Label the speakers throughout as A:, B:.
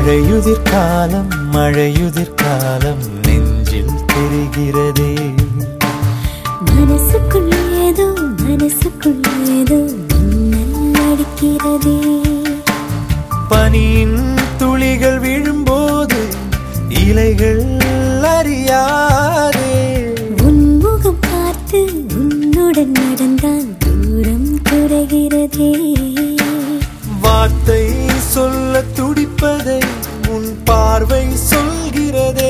A: மழையுதிர் காலம் மழையுதிர் காலம் நெஞ்சில் தெரிகிறதே
B: மனசுக்குள் ஏதோ மனசுக்குள் ஏதோ மின்னல் அடிக்கிறதே
A: பனியின் துளிகள் விழும்போது இலைகள் அறியாதே
B: உன்முகம் பார்த்து உன்னுடன் நடந்தால் தூரம் குறைகிறதே
A: வார்த்தை சொல்ல துடிப்பதை உன் பார்வை சொல்கிறதே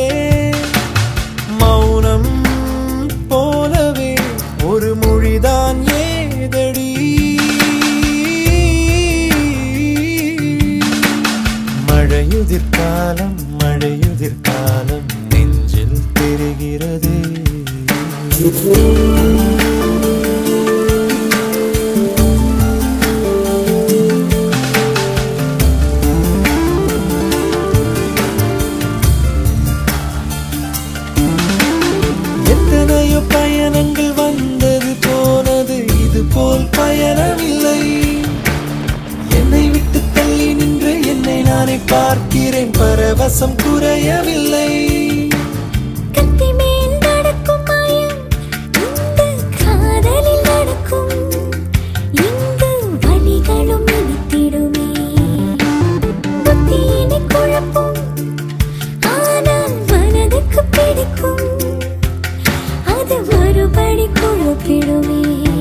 A: மௌனம் போலவே ஒரு மொழிதான் ஏதடி மழையுதிர் காலம் மழையுதிர் காலம் நெஞ்சில் தெரிகிறதே எத்தனையோ பயணங்கள் வந்தது போனது இது போல் பயணமில்லை என்னை விட்டு தள்ளி நின்று என்னை நானே பார்க்கிறேன் பரவசம் குறையவில்லை
B: கத்தி மேல் நடக்கும் மாயம் இந்த காதலில் நடக்கும் இங்கு வலிகளும் இனித்திடுமே புத்தியினை குழப்பும் ஆனால் மனதுக்கு பிடிக்கும் அது மறுபடி குழப்பிடுமே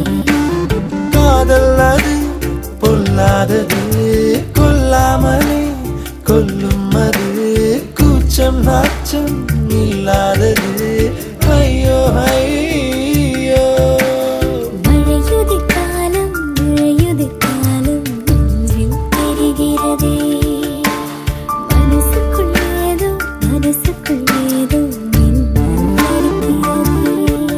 A: காதல் அது பொல்லாதது கொல்லாமலே கொல்லும் அது கூச்சம் நாச்சம் இல்லாதது ஐயோ ஐயோ
B: மழையுதி காலம் மழையுதி காலம் நெஞ்சில் தெரிகிறதே மனசுக்குள் ஏதோ மனசுக்குள் ஏதோ மின்னல் அடிக்கிறதே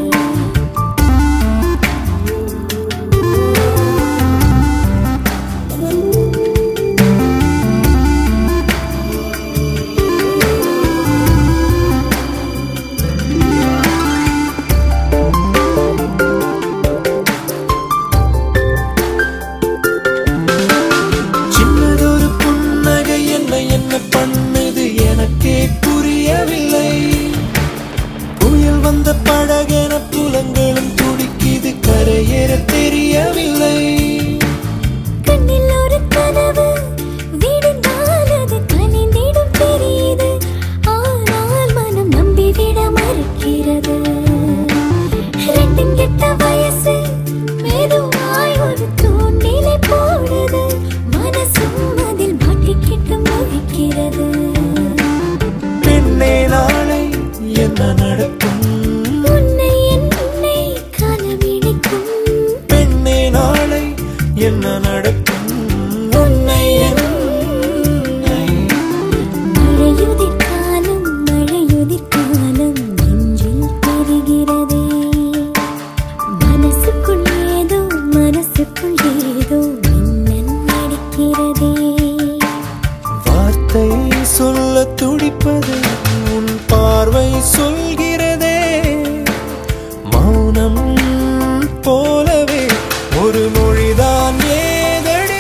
A: சின்னதொரு புன்னகை என்ன என்ன பண்ணுது எனக்கே புரியவில்லை புயல் வந்த படகென புலங்களும் துடிக்குது கரையேற தெரியவில்லை
B: கண்ணில் ஒரு கனவு விடுந்தால் அது கனிந்திடும் தெரியுது ஆனால் மனம் நம்பிவிட மறுக்கிறது ரெண்டும் கெட்ட வயசு மெதுவாய் ஒரு தூண்டிலை போடுது மனசும் அதில் மாட்டிக்கிட்டு முழிக்கிறது
A: பெண்ணே நாளை என்ன நடக்கும்
B: உன்னை என்னை காலமிடிக்கும்
A: பெண்ணே நாளை என்ன நடக்கும் உன்னை என்னை
B: மழையுதிர் காலம் மழையுதிர் காலம் நெஞ்சில் தெரிகிறதே மனசுக்குள் ஏதோ மனசுக்குள் ஏதோ மின்னல் அடிக்கிறதே
A: வார்த்தை சொல்ல துடிப்பது உன் பார்வை சொல்கிறதே மௌனம் போலவே ஒரு மொழிதான் ஏதடி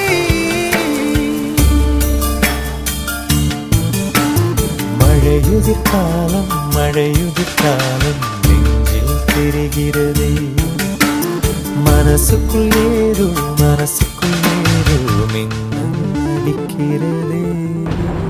A: மழையுதிர் காலம் மழையுதிர் காலம் நெஞ்சில் தெரிகிறதே மனசுக்குள் ஏதோ மனசுக்குள் ஏதோ மின்னல் அடிக்கிறதே